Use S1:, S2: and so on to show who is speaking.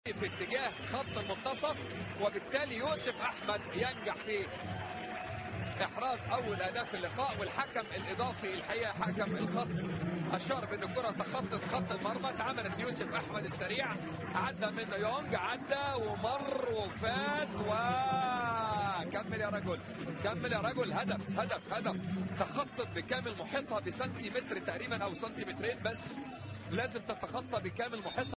S1: في اتجاه خط المنتصف وبالتالي يوسف احمد ينجح في احراز اول اهداف اللقاء والحكم الاضافي الحقيقه حكم الخط اشار بان الكره تخطت خط المرمى اتعملت ليوسف احمد السريع عدى منه يونج عدى ومر وفات و كمل يا رجل كمل يا رجل هدف هدف هدف تخطط بكامل محيطها بسنتيمتر تقريبا او سنتيمترين بس لازم تتخطى بكامل محيطها